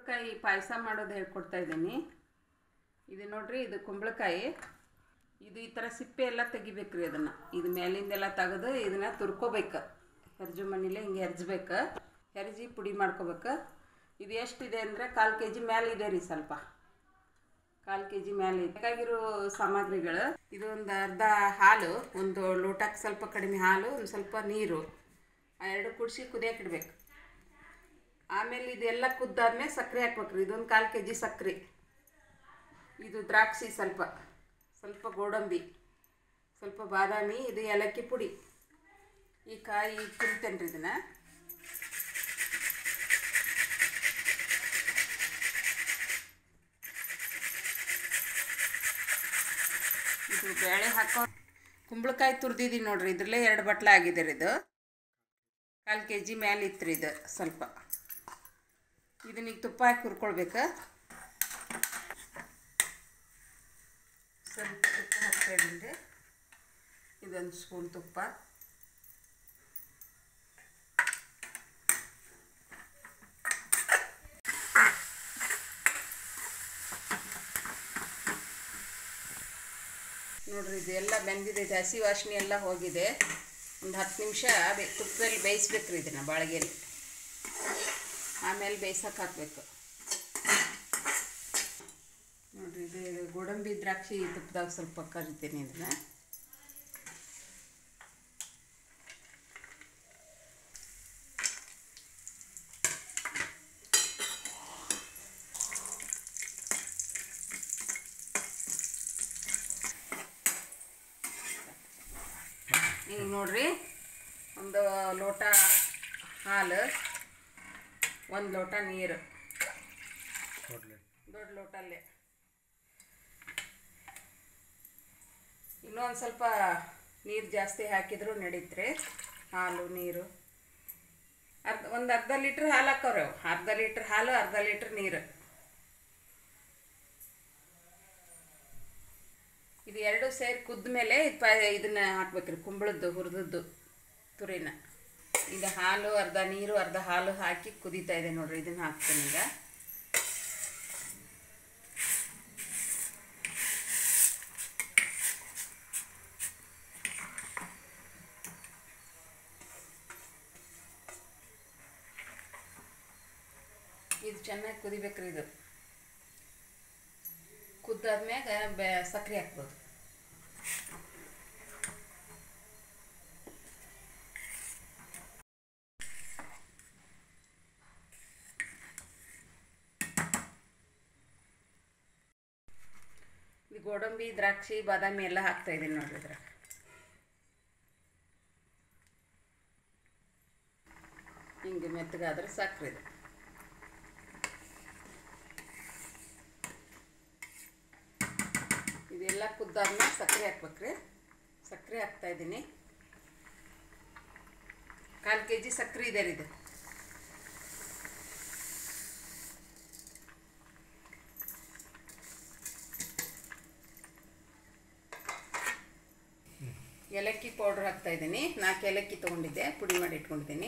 ಕುಂಬಳಕಾಯಿ ಪಾಯಸ ಮಾಡೋದು ಹೇಳ್ಕೊಡ್ತಾ ಇದ್ದೀನಿ ಇದು ನೋಡ್ರಿ ಇದು ಕುಂಬಳಕಾಯಿ ಇದು ಈ ಥರ ಸಿಪ್ಪೆ ಎಲ್ಲ ತೆಗಿಬೇಕ್ರಿ ಅದನ್ನು ಇದು ಮೇಲಿಂದೆಲ್ಲ ತೆಗೆದು ಇದನ್ನು ತುರ್ಕೋಬೇಕು ಹೆರ್ಜು ಮನೇಲಿ ಹಿಂಗೆ ಹೆರ್ಜ್ಬೇಕು ಹೆರ್ಜಿ ಪುಡಿ ಮಾಡ್ಕೋಬೇಕು ಇದು ಎಷ್ಟಿದೆ ಅಂದರೆ ಕಾಲು ಕೆ ಜಿ ಮೇಲೆ ಇದೆ ರೀ ಸ್ವಲ್ಪ ಕಾಲು ಕೆ ಜಿ ಮೇಲೆ ಬೇಕಾಗಿರೋ ಸಾಮಗ್ರಿಗಳು ಇದು ಒಂದು ಅರ್ಧ ಹಾಲು ಒಂದು ಲೋಟಕ್ಕೆ ಸ್ವಲ್ಪ ಕಡಿಮೆ ಹಾಲು ಒಂದು ಸ್ವಲ್ಪ ನೀರು ಆ ಎರಡು ಕುಡಿಸಿ ಕುದಿಯಕ್ಕೆ ಇಡ್ಬೇಕು ಆಮೇಲೆ ಇದೆಲ್ಲ ಕುದ್ದಾದ್ಮೇಲೆ ಸಕ್ಕರೆ ಹಾಕ್ಬೇಕ್ರಿ ಇದೊಂದು ಕಾಲು ಕೆ ಜಿ ಸಕ್ಕರೆ ಇದು ದ್ರಾಕ್ಷಿ ಸ್ವಲ್ಪ ಸ್ವಲ್ಪ ಗೋಡಂಬಿ ಸ್ವಲ್ಪ ಬಾದಾಮಿ ಇದು ಏಲಕ್ಕಿ ಪುಡಿ ಈ ಕಾಯಿ ತುರಿತೇನೆ ರೀ ಇದನ್ನು ಇದು ಬೇಳೆ ಹಾಕೋ ಕುಂಬಳಕಾಯಿ ತುರ್ದಿದ್ದೀನಿ ನೋಡ್ರಿ ಇದ್ರಲ್ಲೇ ಎರಡು ಬಟ್ಲ ಆಗಿದೆ ರೀ ಇದು ಕಾಲು ಕೆ ಜಿ ಮೇಲೆ ಇತ್ತು ರೀ ಇದು ಸ್ವಲ್ಪ ಇದನ್ನ ಈಗ ತುಪ್ಪ ಹಾಕಿ ಹುರ್ಕೊಳ್ಬೇಕು ಸ್ವಲ್ಪ ತುಪ್ಪ ಹಾಕ್ತಾ ಇದ್ದೀನಿ ಇದೊಂದು ಸ್ಪೂನ್ ತುಪ್ಪ ನೋಡ್ರಿ ಇದು ಎಲ್ಲ ಬೆಂದಿದೆ ಇದು ಹಸಿ ವಾಸನೆ ಎಲ್ಲ ಹೋಗಿದೆ ಒಂದು ಹತ್ತು ನಿಮಿಷ ಬೇ ತುಪ್ಪದಲ್ಲಿ ಬೇಯಿಸ್ಬೇಕ್ರಿ ಇದನ್ನು ಬಾಳಿಗೆಯಲ್ಲಿ ಆಮೇಲೆ ಬೇಯ್ಸಕ್ಕೆ ಹಾಕಬೇಕು ನೋಡ್ರಿ ಇದು ಇದು ಗೋಡಂಬಿ ದ್ರಾಕ್ಷಿ ತುಪ್ಪದಾಗ ಸ್ವಲ್ಪ ಕರಿತೀನಿ ಇದನ್ನು ಈಗ ನೋಡ್ರಿ ಒಂದು ಲೋಟ ಹಾಲು ಒಂದು ಲೋಟ ನೀರು ದೊಡ್ಡ ಲೋಟಲ್ಲೇ ಇನ್ನೂ ಒಂದು ಸ್ವಲ್ಪ ನೀರು ಜಾಸ್ತಿ ಹಾಕಿದ್ರು ನಡೀತ್ರಿ ಹಾಲು ನೀರು ಅರ್ಧ ಒಂದು ಅರ್ಧ ಲೀಟ್ರ್ ಹಾಲು ಹಾಕವ್ರಿ ಅವು ಅರ್ಧ ಲೀಟ್ರ್ ಹಾಲು ಅರ್ಧ ಲೀಟ್ರ್ ನೀರು ಇದು ಎರಡು ಸೇರಿ ಕುದ್ದ ಮೇಲೆ ಪ ಇದನ್ನ ಹಾಕ್ಬೇಕ್ರಿ ಕುಂಬಳದ್ದು ಹುರಿದದ್ದು ತುರಿನ ಇದು ಹಾಲು ಅರ್ಧ ನೀರು ಅರ್ಧ ಹಾಲು ಹಾಕಿ ಕುದೀತಾ ಇದೆ ನೋಡ್ರಿ ಇದನ್ನ ಹಾಕ್ತೀನಿ ಈಗ ಇದು ಚೆನ್ನಾಗಿ ಕುದಿಬೇಕ್ರಿ ಇದು ಕುದ್ದಾದ್ಮ್ಯಾಗ ಬೆ ಸಕ್ಕರೆ ಹಾಕ್ಬೋದು ಇದು ಗೋಡಂಬಿ ದ್ರಾಕ್ಷಿ ಬಾದಾಮಿ ಎಲ್ಲ ಹಾಕ್ತಾ ಇದ್ದೀನಿ ನೋಡ್ರಿ ಇದ್ರಾಗ ಹಿಂಗೆ ಮೆತ್ತಗಾದ್ರೆ ಸಕ್ಕರೆ ಇದು ಇದೆಲ್ಲ ಕುದ್ದಾದ್ಮೇಲೆ ಸಕ್ಕರೆ ಹಾಕ್ಬೇಕ್ರಿ ಸಕ್ಕರೆ ಹಾಕ್ತಾ ಇದ್ದೀನಿ ಕಾಲು ಕೆ ಜಿ ಸಕ್ಕರೆ ಇದೆ ರೀ ಇದು ಏಲಕ್ಕಿ ಪೌಡ್ರ್ ಹಾಕ್ತಾ ಇದ್ದೀನಿ ನಾಲ್ಕು ಏಲಕ್ಕಿ ತೊಗೊಂಡಿದ್ದೆ ಪುಡಿ ಮಾಡಿ ಇಟ್ಕೊಂಡಿದ್ದೀನಿ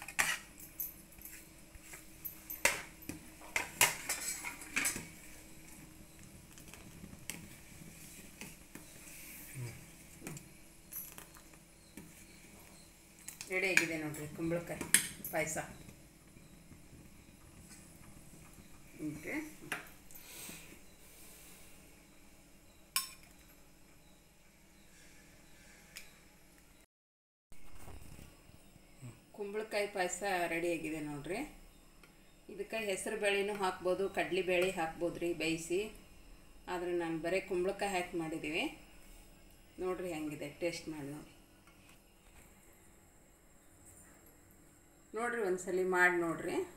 ರೆಡಿ ಆಗಿದೆ ನೋಡ್ರಿ ಕುಂಬಳಕಾಯಿ ಪಾಯಸ ನೋಡ್ರಿ ಕುಂಬಳಕಾಯಿ ಪಾಯಸ ರೆಡಿಯಾಗಿದೆ ನೋಡ್ರಿ ಇದಕ್ಕೆ ಹೆಸರು ಬೇಳೆನೂ ಹಾಕ್ಬೋದು ಕಡ್ಲಿ ಬೇಳೆ ಹಾಕ್ಬೋದು ರೀ ಬೇಯಿಸಿ ಆದರೆ ನಾನು ಬರೀ ಕುಂಬಳಕಾಯಿ ಹಾಕಿ ಮಾಡಿದ್ದೀವಿ ನೋಡ್ರಿ ಹೆಂಗಿದೆ ಟೇಸ್ಟ್ ಮಾಡಿ ನೋಡಿ ನೋಡ್ರಿ ಒಂದ್ಸಲಿ ಮಾಡಿ ನೋಡ್ರಿ